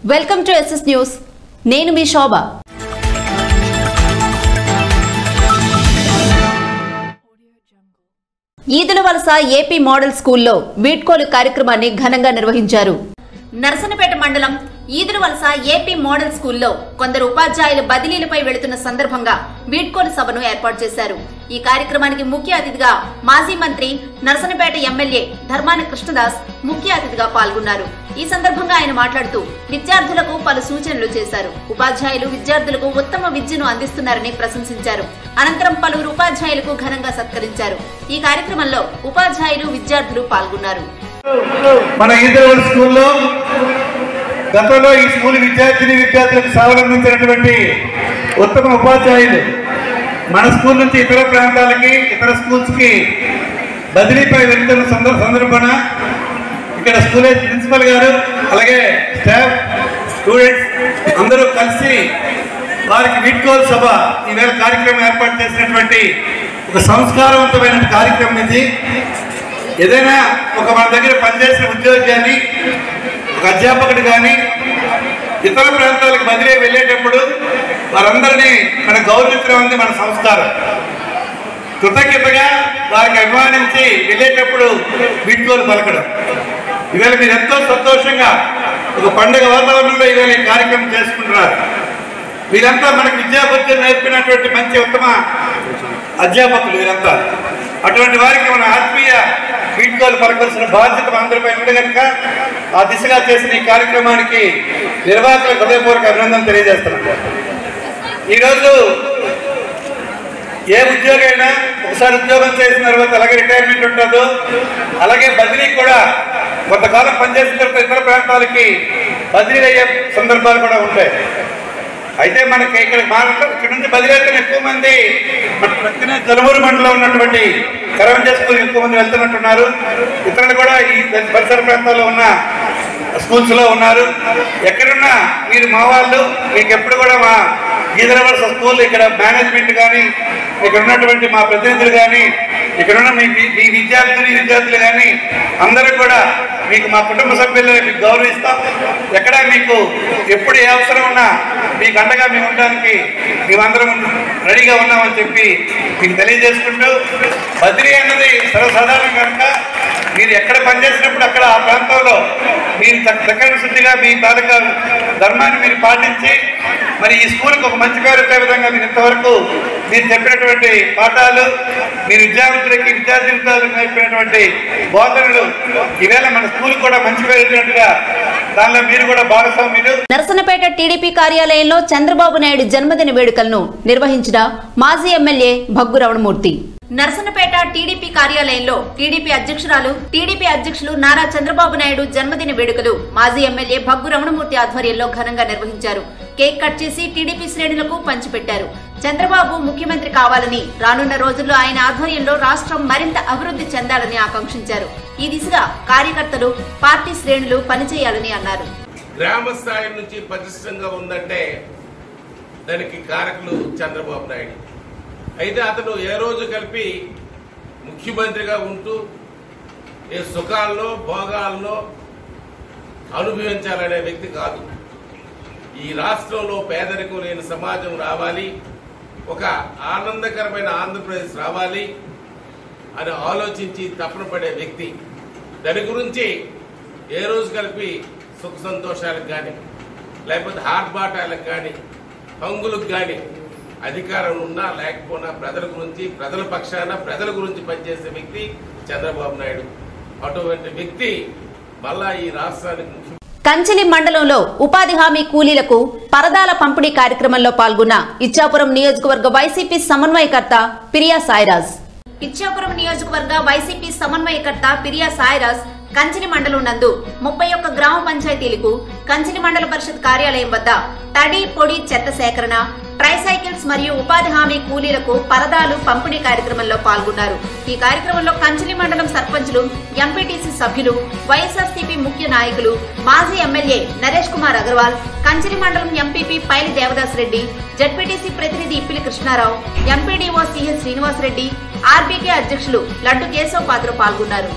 Welcome to SS news నేను మీ శోభ ఈదుల వలస AP model స్కూల్లో వీడ్కోలు కార్యక్రమాన్ని ఘనంగా నిర్వహించారు నరసనపేట మండలం ఈదుల వలస ఏపీ మోడల్ స్కూల్లో కొందరు ఉపాధ్యాయులు బదిలీలపై వెళుతున్న సందర్భంగా వీడ్కోలు సభను ఏర్పాటు చేశారు ఈ కార్యక్రమానికి ముఖ్య అతిథిగా మాజీ మంత్రి నరసనపేట ఎమ్మెల్యే ధర్మాన కృష్ణదాస్ ముఖ్య అతిథిగా పాల్గొన్నారు ఈ సందర్భంగా ఆయన మాట్లాడుతూ విద్యార్థులకు పలు సూచనలు చేశారు ఉపాధ్యాయులు విద్యార్థులకు ఉత్తమ విద్యను అందిస్తున్నారని ప్రశంసించారు అనంతరం పలువురు ఉపాధ్యాయులకు ఘనంగా సత్కరించారు ఈ కార్యక్రమంలో ఉపాధ్యాయులు విద్యార్థులు పాల్గొన్నారు మన ఈదరవల్ స్కూల్లో గతంలో ఈ స్కూల్ విద్యార్థిని విద్యార్థులకు స్వావలంబించినటువంటి ఉత్తమ ఉపాధ్యాయులు మన స్కూల్ నుంచి ఇతర ప్రాంతాలకి ఇతర స్కూల్స్కి బదిలీపై వెళ్తున్న సందర్భ సందర్భాన ఇక్కడ స్కూల్ ప్రిన్సిపల్ గారు అలాగే స్టాఫ్ స్టూడెంట్స్ అందరూ కలిసి వారికి వీడ్కోల్ సభ ఈవేళ కార్యక్రమం ఏర్పాటు చేసినటువంటి ఒక సంస్కారవంతమైన కార్యక్రమం ఇది ఏదైనా ఒక మన దగ్గర పనిచేసిన ఉద్యోగి కానీ ఒక అధ్యాపకుడు కానీ ఇతర ప్రాంతాలకు బదిలీ వెళ్ళేటప్పుడు వారందరినీ మన గౌరవించడం అనేది మన సంస్కారం కృతజ్ఞతగా వారికి అభిమానించి వెళ్ళేటప్పుడు వీడ్కోలు పలకడం ఇవాళ మీరు ఎంతో సంతోషంగా ఒక పండుగ వాతావరణంలో ఇవాళ ఈ కార్యక్రమం చేసుకుంటున్నారు వీరంతా మనకు విద్యాబుద్ధులు నేర్పినటువంటి మంచి ఉత్తమ అధ్యాపకులు వీరంతా అటువంటి వారికి మన ఆత్మీయ వీడ్కోలు పలకాల్సిన బాధ్యత అందరిపై ఉంది కనుక ఆ దిశగా చేసిన ఈ కార్యక్రమానికి నిర్వాహకులకు హృదయపూర్వక అభినందన తెలియజేస్తున్నాను ఈరోజు ఏ ఉద్యోగం అయినా ఒకసారి ఉద్యోగం చేసిన తర్వాత అలాగే రిటైర్మెంట్ ఉంటుందో అలాగే బదిలీ కూడా కొంతకాలం పనిచేసిన తర్వాత ఇతర ప్రాంతాలకి బదిలీ అయ్యే సందర్భాలు కూడా ఉంటాయి అయితే మనకి ఇక్కడ మా ఇక్కడ నుంచి బదిలీ అయితే ఎక్కువ మంది మన ప్రక్కనే జలమూరు మండలంలో ఉన్నటువంటి కరవంజ స్కూల్ ఎక్కువ మంది వెళ్తున్నట్టున్నారు ఇతరులు కూడా ఈ పరిసర ప్రాంతాల్లో ఉన్న స్కూల్స్ లో ఉన్నారు ఎక్కడున్నా మీరు మా వాళ్ళు మీకు ఎప్పుడు కూడా మా గీదరవలస స్కూల్ ఇక్కడ మేనేజ్మెంట్ కానీ ఇక్కడ ఉన్నటువంటి మా ప్రతినిధులు కానీ ఇక్కడ ఉన్న మీ మీ విద్యార్థులు విద్యార్థులు కానీ అందరూ కూడా మీకు మా కుటుంబ సభ్యులను మీకు గౌరవిస్తాం ఎక్కడ మీకు ఎప్పుడు ఏ అవసరం ఉన్నా మీకు అండగా మేము ఉండడానికి మేమందరం రెడీగా ఉన్నామని చెప్పి మీకు తెలియజేసుకుంటూ బదిలీ అన్నది సర్వసాధారణం కనుక మీరు ఎక్కడ పనిచేసినప్పుడు అక్కడ ఆ ప్రాంతంలో మీరు చక్కని శుద్ధిగా మీ తాలూకా ధర్మాన్ని మీరు పాటించి మరి ఈ స్కూల్కి ఒక మంచి పేరు వచ్చే విధంగా మీరు ఇంతవరకు మీరు చెప్పినటువంటి పాఠాలు మీరు విద్యార్థులకి విద్యార్థి విద్యార్థులకు నేర్పినటువంటి బోధనలు ఈవేళ మన స్కూల్ కూడా మంచి పేరు వచ్చినట్టుగా దానిలో మీరు కూడా భాగస్వామ్యులు నరసనపేట టీడీపీ కార్యాలయంలో చంద్రబాబు నాయుడు జన్మదిన వేడుకలను నిర్వహించిన మాజీ ఎమ్మెల్యే భగ్గు రమణమూర్తి నరసనపేట టీడీపీ కార్యాలయంలో టీడీపీ అధ్యక్షురాలు టీడీపీ అధ్యక్షులు నారా చంద్రబాబు నాయుడు జన్మదిన వేడుకలు మాజీ ఎమ్మెల్యే భగ్గు రమణమూర్తి ఆధ్వర్యంలో ఘనంగా నిర్వహించారు కేక్ కట్ చేసి టీడీపీ శ్రేణులకు పంచిపెట్టారు చంద్రబాబు ముఖ్యమంత్రి కావాలని రానున్న రోజుల్లో ఆయన ఆధ్వర్యంలో రాష్ట్రం మరింత అభివృద్ధి చెందాలని ఆకాంక్షించారు ఈ దిశగా కార్యకర్తలు పార్టీ శ్రేణులు పనిచేయాలని అన్నారు గ్రామ స్థాయి నుంచి పటిష్టంగా ఉందంటే దానికి కారకులు చంద్రబాబు నాయుడు అయితే అతను ఏ రోజు కలిపి ముఖ్యమంత్రిగా ఉంటూ ఏ సుఖాల్లో భోగాల్లో అనుభవించాలనే వ్యక్తి కాదు ఈ రాష్ట్రంలో పేదరికం లేని సమాజం రావాలి ఒక ఆనందకరమైన ఆంధ్రప్రదేశ్ రావాలి అని ఆలోచించి తపన పడే వ్యక్తి దాని గురించి ఏ రోజు కలిపి సుఖ సంతోషాలకు కానీ లేకపోతే హార్బాటాలకు కానీ హంగులకు కానీ అధికారం ఉన్నా లేకపోయినా ప్రజల గురించి ప్రజల పక్షాన ప్రజల గురించి పనిచేసే వ్యక్తి చంద్రబాబు నాయుడు అటువంటి వ్యక్తి మళ్ళా ఈ రాష్ట్రానికి ముఖ్య కంచిలి మండలంలో ఉపాధి హామీ కూలీలకు పరదాల పంపిణీ కార్యక్రమంలో పాల్గొన్న ఇచ్చాపురం నియోజకవర్గ వైసీపీ సమన్వయకర్త పిరియా సాయిరాజ్ ఇచ్చాపురం నియోజకవర్గ వైసీపీ సమన్వయకర్త పిరియా సాయిరాజ్ కంచిలి మండలం నందు ముప్పై ఒక్క గ్రామ పంచాయతీలకు కంచిలి మండల పరిషత్ కార్యాలయం వద్ద తడి పొడి చెత్త సేకరణ ట్రైసైకిల్స్ మరియు ఉపాధి హామీ కూలీలకు పరదాలు పంపిణీ కార్యక్రమంలో పాల్గొన్నారు ఈ కార్యక్రమంలో కంచిలి మండలం సర్పంచులు ఎంపీటీసీ సభ్యులు వైఎస్ఆర్సీపీ ముఖ్య నాయకులు మాజీ ఎమ్మెల్యే నరేష్ కుమార్ అగర్వాల్ కంచిలి మండలం ఎంపీపీ పైలి దేవదాస్ రెడ్డి జడ్పీటీసీ ప్రతినిధి Ippili Krishnarao MPDO CH Srinivasareddy RBK అధ్యక్షులు లడ్డు కేశవ్ పాత్ర పాల్గొన్నారు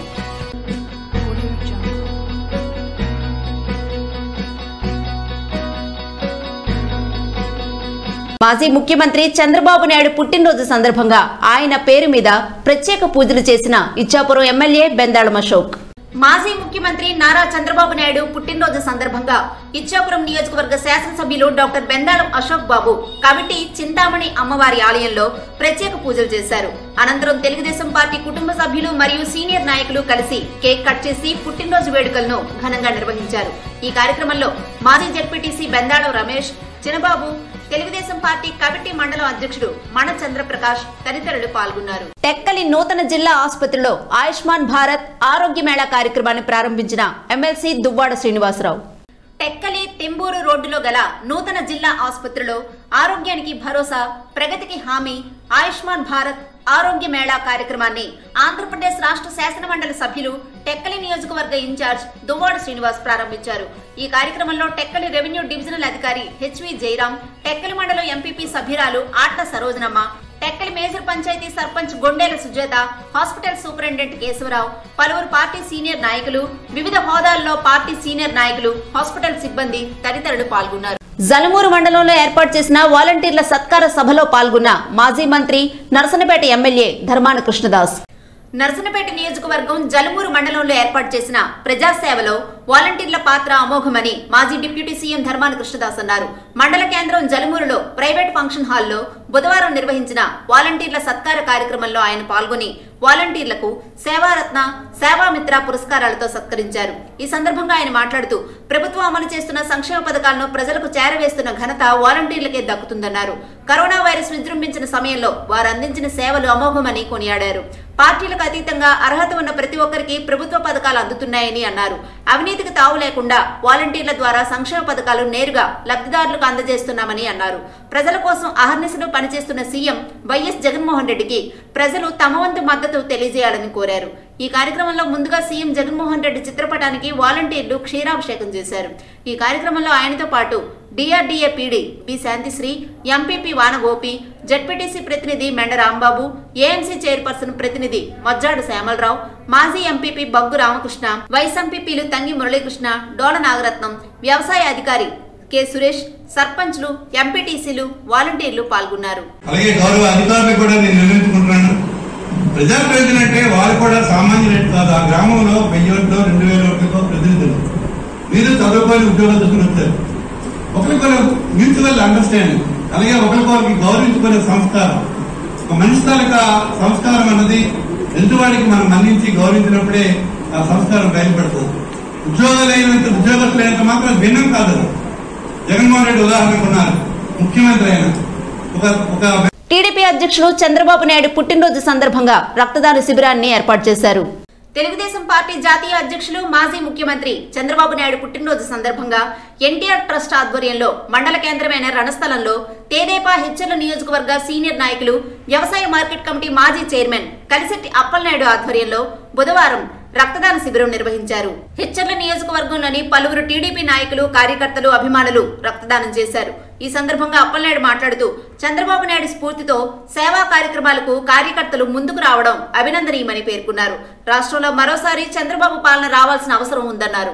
మాజీ ముఖ్యమంత్రి చంద్రబాబు నాయుడు పుట్టినరోజు సందర్భంగా ఆయన పేరు మీద ప్రత్యేక పూజలు చేసిన ఇచ్చాపురం ఎమ్మెల్యే బెందాళం అశోక్ మాజీ ముఖ్యమంత్రి నారా చంద్రబాబు నాయుడు పుట్టినరోజు సందర్భంగా ఇచ్చాపురం నియోజకవర్గ శాసనసభ్యులు డాక్టర్ బెందాళం అశోక్ బాబు కమిటీ చింతామణి అమ్మవారి ఆలయంలో ప్రత్యేక పూజలు చేశారు అనంతరం తెలుగుదేశం పార్టీ కుటుంబ సభ్యులు మరియు సీనియర్ నాయకులు కలిసి కేక్ కట్ చేసి పుట్టినరోజు వేడుకలను ఘనంగా నిర్వహించారు ఈ కార్యక్రమంలో మాజీ ZPTC Bendalam Ramesh Chinababu Telugu Desam party committee మండలం అధ్యక్షుడు మన చంద్రప్రకాష్ తదితరులు పాల్గొన్నారు టెక్కలి నూతన జిల్లా ఆసుపత్రిలో ఆయుష్మాన్ భారత్ ఆరోగ్య మేళా కార్యక్రమాన్ని ప్రారంభించిన ఎమ్మెల్సీ దువ్వాడ శ్రీనివాసరావు టెక్కలి తెంబూరు రోడ్డులో గల నూతన జిల్లా ఆసుపత్రిలో ఆరోగ్యానికి భరోసా ప్రగతికి హామీ ఆయుష్మాన్ భారత్ ఆరోగ్య మేళా కార్యక్రమాన్ని ఆంధ్రప్రదేశ్ రాష్ట్ర శాసన మండలి సభ్యులు టెక్కలి నియోజకవర్గ ఇన్ఛార్జ్ దువ్వాడ శ్రీనివాస్ ప్రారంభించారు ఈ కార్యక్రమంలో టెక్కలి రెవెన్యూ డివిజనల్ అధికారి హెచ్వి జయరాం టెక్కలి మండలం ఎంపీపీ సభ్యురాలు Atla Sarojanamma Tekkali major panchayat sarpanch Gondela Sujatha hospital superintendent Kesavarao పలువురు పార్టీ సీనియర్ నాయకులు వివిధ హోదాల్లో పార్టీ సీనియర్ నాయకులు హాస్పిటల్ సిబ్బంది తదితరులు పాల్గొన్నారు జలమూరు మండలంలో ఏర్పాటు చేసిన వాలంటీర్ల సత్కార సభలో పాల్గొన్న మాజీ మంత్రి నరసనపేట ఎమ్మెల్యే ధర్మాన కృష్ణదాస్ నరసనపేట నియోజకవర్గం జలమూరు మండలంలో ఏర్పాటు చేసిన ప్రజాసేవలో వాలంటీర్ల పాత్ర అమోఘమని మాజీ డిప్యూటీ సీఎం ధర్మాన కృష్ణదాస్ అన్నారు మండల కేంద్రం జలమూరులో ప్రైవేట్ ఫంక్షన్ హాల్లో బుధవారం నిర్వహించిన వాలంటీర్ల సత్కార కార్యక్రమంలో ఆయన పాల్గొని వాలంటీర్లకు సేవారత్న సేవామిత్ర పురస్కారాలతో సత్కరించారు ఈ సందర్భంగా ఆయన మాట్లాడుతూ ప్రభుత్వం అమలు చేస్తున్న సంక్షేమ పథకాలను ప్రజలకు చేరవేస్తున్న ఘనత వాలంటీర్లకే దక్కుతుందన్నారు కరోనా వైరస్ విజృంభించిన సమయంలో వారు అందించిన సేవలు అమోఘమని కొనియాడారు పార్టీలకు అతీతంగా అర్హత ఉన్న ప్రతి ఒక్కరికి ప్రభుత్వ పథకాలు అందుతున్నాయని అన్నారు అవినీతికి తావు లేకుండా వాలంటీర్ల ద్వారా సంక్షేమ పథకాలు నేరుగా లబ్ధిదారులకు అందజేస్తున్నామని అన్నారు ప్రజల కోసం అహర్నిశలు పనిచేస్తున్న సీఎం వైఎస్ జగన్మోహన్ రెడ్డికి ప్రజలు తమ వంతు మద్దతు తెలియజేయాలని కోరారు ఈ కార్యక్రమంలో ముందుగా సీఎం జగన్మోహన్ రెడ్డి చిత్రపటానికి వాలంటీర్లు క్షీరాభిషేకం చేశారు ఈ కార్యక్రమంలో ఆయనతో పాటు DRDA PD B Shantisri MPP Vanagopi ZPTC ప్రతినిధి మెండ రాంబాబు ఏఎంసీ చైర్పర్సన్ ప్రతినిధి మజ్జాడు శ్యామలరావు మాజీ ఎంపీపీ బగ్గు రామకృష్ణ వైస్ ఎంపీపీలు తంగి మురళీకృష్ణ డోల నాగరత్నం వ్యవసాయ అధికారి కె సురేష్ సర్పంచ్లు ఎంపీటీసీలు వాలంటీర్లు పాల్గొన్నారు అలాగే గౌరవ అధికారులు కూడా నేను నిర్ణయించుకుంటున్నాను ప్రజా ప్రయోజనం అంటే వారు కూడా సామాన్యులు కాదు ఆ గ్రామంలో వెయ్యి ఓట్లు రెండు వేల ఓట్లకో ప్రతినిధులు మీరు చదువుకొని ఉద్యోగాలు తీసుకుని వచ్చారు ఒకరికొకరు మ్యూచువల్ అండర్స్టాండింగ్ అలాగే ఒకరికొకరికి గౌరవించుకునే సంస్కారం ఒక మనిషి తాలూకా సంస్కారం అన్నది ఎదుటివాడికి మనం మన్నించి గౌరవించినప్పుడే ఆ సంస్కారం బయలుపడుతుంది ఉద్యోగాలు అయినంత ఉద్యోగస్తులు అయినంత మాత్రం భిన్నం కాదు అది. జగన్మోహన్ రెడ్డి ఉదాహరణకు ఉన్నారు ముఖ్యమంత్రి అయిన ఒక ఒక టీడీపీ అధ్యక్షులు చంద్రబాబు నాయుడు పుట్టినరోజు సందర్భంగా రక్తదాన శిబిరాన్ని ఏర్పాటు చేశారు తెలుగుదేశం పార్టీ జాతీయ అధ్యక్షులు మాజీ ముఖ్యమంత్రి చంద్రబాబు నాయుడు పుట్టినరోజు సందర్భంగా ఎన్టీఆర్ ట్రస్ట్ ఆధ్వర్యంలో మండల కేంద్రమైన రణస్థలంలో తేదేపా హెచ్చర్ల నియోజకవర్గ సీనియర్ నాయకులు వ్యవసాయ మార్కెట్ కమిటీ మాజీ చైర్మన్ కలిశెట్టి అప్పలనాయుడు ఆధ్వర్యంలో బుధవారం రక్తదాన శిబిరం నిర్వహించారు హెచ్చర్ల నియోజకవర్గంలోని పలువురు టీడీపీ నాయకులు కార్యకర్తలు అభిమానులు రక్తదానం చేశారు ఈ సందర్భంగా అప్పలనాయుడు మాట్లాడుతూ చంద్రబాబు నాయుడు స్ఫూర్తితో సేవా కార్యక్రమాలకు కార్యకర్తలు ముందుకు రావడం అభినందనీయమని పేర్కొన్నారు రాష్ట్రంలో మరోసారి చంద్రబాబు పాలన రావాల్సిన అవసరం ఉందన్నారు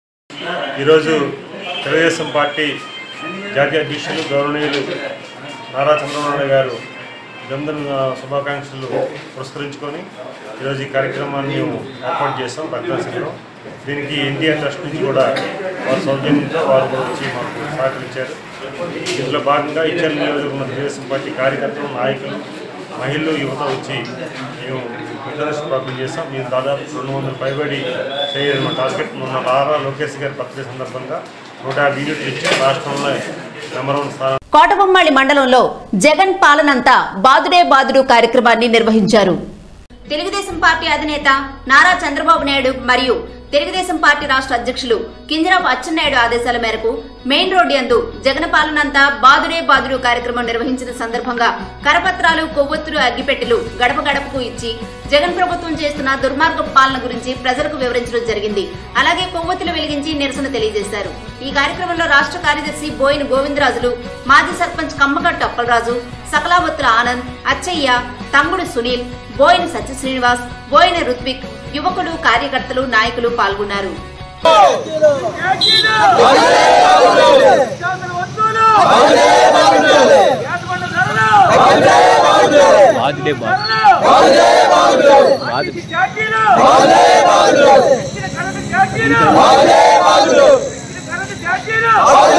ఈరోజు తెలుగుదేశం పార్టీ జాతీయ అధ్యక్షులు గౌరవనీయులు నారా చంద్రబాబు నాయుడు గారు జన్మదిన శుభాకాంక్షలు పురస్కరించుకొని ఈరోజు ఈ కార్యక్రమాన్ని మేము ఏర్పాటు చేస్తాం రక్తదాన శిబిరం దీనికి ఎన్టీఆర్ ట్రస్ట్ నుంచి కూడా వారి సౌజన్యంతో వారు కూడా వచ్చి మాకు సహకరించారు ఇందులో భాగంగా ఇచ్చల నియోజకవర్గం తెలుగుదేశం పార్టీ కార్యకర్తలు నాయకులు మహిళలు యువత వచ్చి మేము ఫిట్నెస్ ప్రాబ్లం చేస్తాం మేము దాదాపు రెండు వందల పైబడి చేయాలి మా టార్గెట్ మొన్న నారా లోకేష్ గారి బర్త్డే సందర్భంగా నూట యాభై యూనిట్లు ఇచ్చి రాష్ట్రంలో నెంబర్ వన్ స్థానం కోటబొమ్మాళి మండలంలో జగన్ పాలనంతా బాదుడే బాదుడు కార్యక్రమాన్ని నిర్వహించారు తెలుగుదేశం పార్టీ అధినేత నారా చంద్రబాబు నాయుడు మరియు తెలుగుదేశం పార్టీ రాష్ట్ర అధ్యక్షులు కింజరాపు అచ్చెన్నాయుడు ఆదేశాల మేరకు మెయిన్ రోడ్డు యందు జగన్ పాలనంతా బాదుడే బాదుడు కార్యక్రమం నిర్వహించిన సందర్భంగా కరపత్రాలు కొవ్వొత్తులు అగ్గిపెట్టెలు గడప గడపకు ఇచ్చి జగన్ ప్రభుత్వం చేస్తున్న దుర్మార్గ పాలన గురించి ప్రజలకు వివరించడం జరిగింది అలాగే కొవ్వొత్తులు వెలిగించి నిరసన తెలియజేశారు ఈ కార్యక్రమంలో రాష్ట్ర కార్యదర్శి బోయిన గోవిందరాజులు మాజీ సర్పంచ్ కమ్మగట్టు అప్పలరాజు సకలావత్తుల ఆనంద్ అచ్చయ్య తమ్ముడు సునీల్ బోయిన సత్య శ్రీనివాస్ బోయిన రుత్విక్ యువకులు కార్యకర్తలు నాయకులు పాల్గొన్నారు యాదకొండ ధరలు బాధుడే బాధ బాధుడే ఛార్జీలు ఇచ్చిన కరెంటు ఛార్జీలు ఇచ్చిన కరెంటు ఛార్జీలు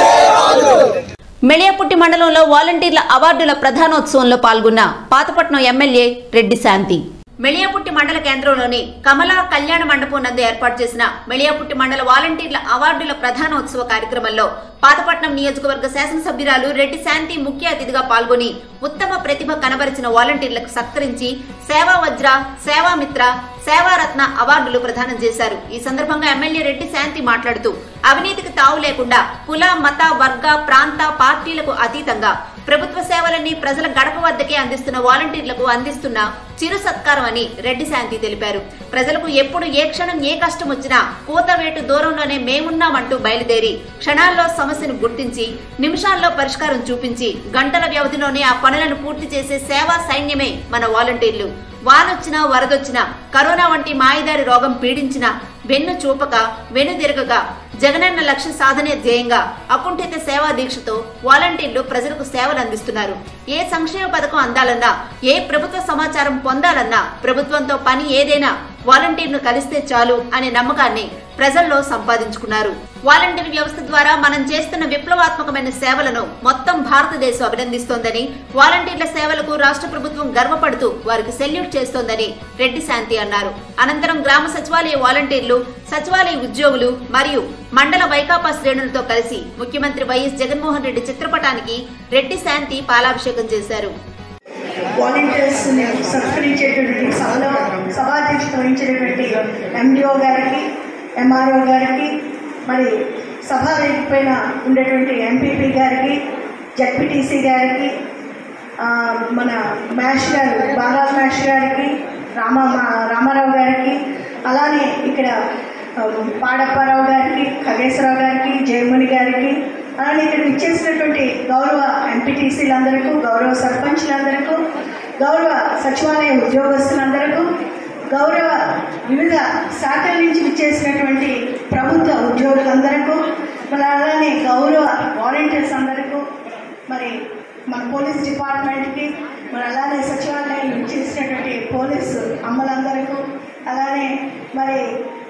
మెళియాపుట్టి మండలంలో వాలంటీర్ల అవార్డుల ప్రధానోత్సవంలో పాల్గొన్న పాతపట్నం ఎమ్మెల్యే రెడ్డి శాంతి మెళియాపుట్టి మండల కేంద్రంలోని కమలా కళ్యాణ మండపం నందు ఏర్పాటు చేసిన మెళియాపుట్టి మండల వాలంటీర్ల అవార్డుల ప్రధానోత్సవ కార్యక్రమంలో పాతపట్నం నియోజకవర్గ శాసనసభ్యురాలు రెడ్డి శాంతి ముఖ్య అతిథిగా పాల్గొని ఉత్తమ ప్రతిభ కనబరిచిన వాలంటీర్లకు సత్కరించి సేవా వజ్ర సేవామిత్ర సేవారత్న అవార్డులు ప్రదానం చేశారు ఈ సందర్భంగా ఎమ్మెల్యే రెడ్డి శాంతి మాట్లాడుతూ అవినీతికి తావు లేకుండా కుల మత వర్గ ప్రాంత పార్టీలకు అతీతంగా ప్రభుత్వ సేవలన్నీ ప్రజల గడప వద్దకే అందిస్తున్న వాలంటీర్లకు అందిస్తున్న చిరు సత్కారం అని రెడ్డి శాంతి తెలిపారు ప్రజలకు ఎప్పుడు ఏ క్షణం ఏ కష్టం వచ్చినా కూతవేటు దూరంలోనే మేమున్నామంటూ బయలుదేరి క్షణాల్లో సమస్యను గుర్తించి నిమిషాల్లో పరిష్కారం చూపించి గంటల వ్యవధిలోనే ఆ పనులను పూర్తి చేసే సేవా సైన్యమే మన వాలంటీర్లు వానొచ్చినా వరదొచ్చినా కరోనా వంటి మాయదారి రోగం పీడించినా వెన్ను చూపక వెనుదిరగక జగనన్న లక్ష్య సాధనే ధ్యేయంగా అకుంఠిత సేవా దీక్షతో వాలంటీర్లు ప్రజలకు సేవలు అందిస్తున్నారు ఏ సంక్షేమ పథకం అందాలన్నా ఏ ప్రభుత్వ సమాచారం పొందాలన్నా ప్రభుత్వంతో పని ఏదైనా వాలంటీర్ను కలిస్తే చాలు అనే నమ్మకాన్ని ప్రజల్లో సంపాదించుకున్నారు వాలంటీర్ వ్యవస్థ ద్వారా మనం చేస్తున్న విప్లవాత్మకమైన సేవలను మొత్తం భారతదేశం అభినందిస్తోందని వాలంటీర్ల సేవలకు రాష్ట్ర ప్రభుత్వం గర్వపడుతూ వారికి సెల్యూట్ చేస్తోందని రెడ్డి శాంతి అన్నారు అనంతరం గ్రామ సచివాలయ వాలంటీర్లు సచివాలయ ఉద్యోగులు మరియు మండల వైకాపా శ్రేణులతో కలిసి ముఖ్యమంత్రి వైఎస్ జగన్మోహన్ రెడ్డి చిత్రపటానికి రెడ్డి శాంతి పాలాభిషేకం చేశారు వాలంటీర్స్ సత్కరించేటువంటి సభలో సభాధ్యక్షత వహించినటువంటి ఎండిఓ గారికి ఎంఆర్ఓ గారికి మరి సభా వేదిక పైన ఉండేటువంటి ఎంపీపీ గారికి జడ్పీటీసీ గారికి ఆ, మన మ్యాష్ గారు బాలాజ్ మ్యాష్ గారికి రామ మా- రామారావు గారికి అలానే ఇక్కడ ఆ, పాడప్పారావు గారికి ఖగేశ్వరరావు గారికి జయముని గారికి అలానే ఇక్కడ ఇచ్చేసినటువంటి గౌరవ ఎంపీటీసీలందరికీ గౌరవ సర్పంచ్లందరికీ గౌరవ సచివాలయ ఉద్యోగస్తులందరికీ గౌరవ వివిధ శాఖల నుంచి ఇచ్చేసినటువంటి ప్రభుత్వ ఉద్యోగులందరికీ మరి అలానే గౌరవ వాలంటీర్స్ అందరికీ మరి మన పోలీస్ డిపార్ట్మెంట్కి మరి అలానే సచివాలయం ఇచ్చేసినటువంటి పోలీసు అమ్మలందరికీ అలానే మరి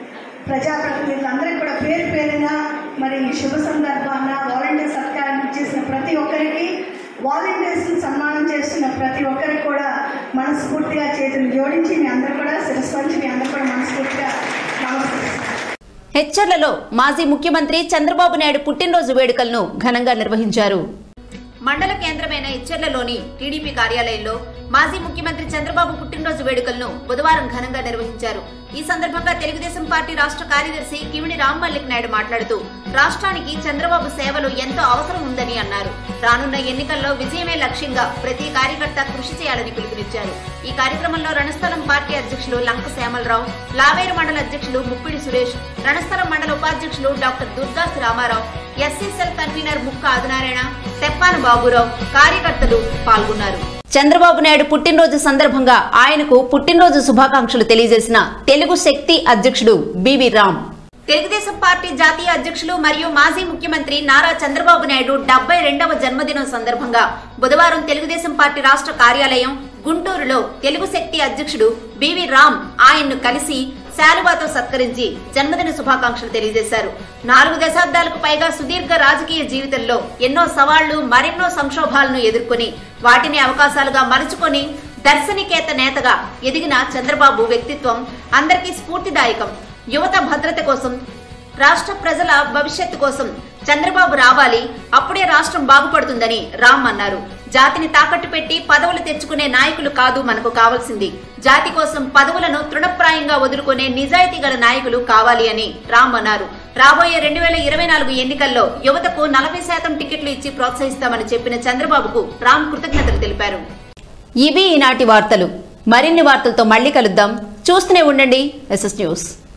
ప్రజాప్రతినిధులందరికీ కూడా పేరు పేరున మరి ఈ శుభ సందర్భాన వాలంటీర్ సత్కారం ఇచ్చేసిన ప్రతి ఒక్కరికి వాలంటీర్స్ని సన్మానం చేస్తున్న ప్రతి ఒక్కరికి కూడా మనస్ఫూర్తిగా చేతులు జోడించి మీ అందరూ కూడా శిరస్సు వంచి మీ అందరూ కూడా మనస్ఫూర్తిగా నమస్కరిస్తున్నాను హెచ్చర్లలో మాజీ ముఖ్యమంత్రి చంద్రబాబు నాయుడు పుట్టినరోజు వేడుకలను ఘనంగా నిర్వహించారు మండల కేంద్రమైన ఇచ్చర్లలోని టీడీపీ కార్యాలయంలో మాజీ ముఖ్యమంత్రి చంద్రబాబు పుట్టినరోజు వేడుకలను బుధవారం ఘనంగా నిర్వహించారు ఈ సందర్భంగా తెలుగుదేశం పార్టీ రాష్ట్ర కార్యదర్శి కిమిడి రామ్ మల్లిక్ నాయుడు మాట్లాడుతూ రాష్ట్రానికి చంద్రబాబు సేవలు ఎంతో అవసరం ఉందని అన్నారు రానున్న ఎన్నికల్లో విజయమే లక్ష్యంగా ప్రతి కార్యకర్త కృషి చేయాలని పిలుపునిచ్చారు ఈ కార్యక్రమంలో రణస్థలం పార్టీ అధ్యక్షులు లంక శ్యామలరావు లావేరు మండల అధ్యక్షులు ముప్పిడి సురేష్ రణస్థలం మండల ఉపాధ్యక్షులు డాక్టర్ దుర్గాస్ రామారావు ఎస్సీసెల్ కన్వీనర్ ముక్క ఆదినారాయణ తెప్పాన బాబురావు కార్యకర్తలు పాల్గొన్నారు చంద్రబాబు నాయుడు పుట్టినరోజు సందర్భంగా ఆయనకు పుట్టినరోజు శుభాకాంక్షలు తెలియజేసిన తెలుగు శక్తి అధ్యక్షుడు బివి రామ్ తెలుగుదేశం పార్టీ జాతీయ అధ్యక్షులు మరియు మాజీ ముఖ్యమంత్రి నారా చంద్రబాబు నాయుడు డెబ్బై రెండవ జన్మదినం సందర్భంగా బుధవారం తెలుగుదేశం పార్టీ రాష్ట్ర కార్యాలయం గుంటూరులో తెలుగు శక్తి అధ్యక్షుడు బివి రామ్ ఆయన్ను కలిసి శాలువాతో సత్కరించి జన్మదిన శుభాకాంక్షలు తెలియజేశారు నాలుగు దశాబ్దాలకు పైగా సుదీర్ఘ రాజకీయ జీవితంలో ఎన్నో సవాళ్లు మరెన్నో సంక్షోభాలను ఎదుర్కొని వాటిని అవకాశాలుగా మలుచుకొని దర్శనికేత నేతగా ఎదిగిన చంద్రబాబు వ్యక్తిత్వం అందరికీ స్ఫూర్తిదాయకం యువత భద్రత కోసం రాష్ట్ర ప్రజల భవిష్యత్తు కోసం చంద్రబాబు రావాలి అప్పుడే రాష్ట్రం బాగుపడుతుందని రామ్ అన్నారు జాతిని తాకట్టు పెట్టి పదవులు తెచ్చుకునే నాయకులు కాదు మనకు కావాల్సింది జాతి కోసం పదవులను తృణప్రాయంగా వదులుకునే నిజాయితీ గల నాయకులు కావాలి అని రామ్ అన్నారు రాబోయే రెండు వేల ఇరవై నాలుగు ఎన్నికల్లో యువతకు నలభై శాతం టికెట్లు ఇచ్చి ప్రోత్సహిస్తామని చెప్పిన చంద్రబాబుకు రామ్ కృతజ్ఞతలు తెలిపారు ఇవి ఈనాటి వార్తలు మరిన్ని వార్తలతో మళ్ళీ కలుద్దాం చూస్తూనే ఉండండి ఎస్ఎస్ న్యూస్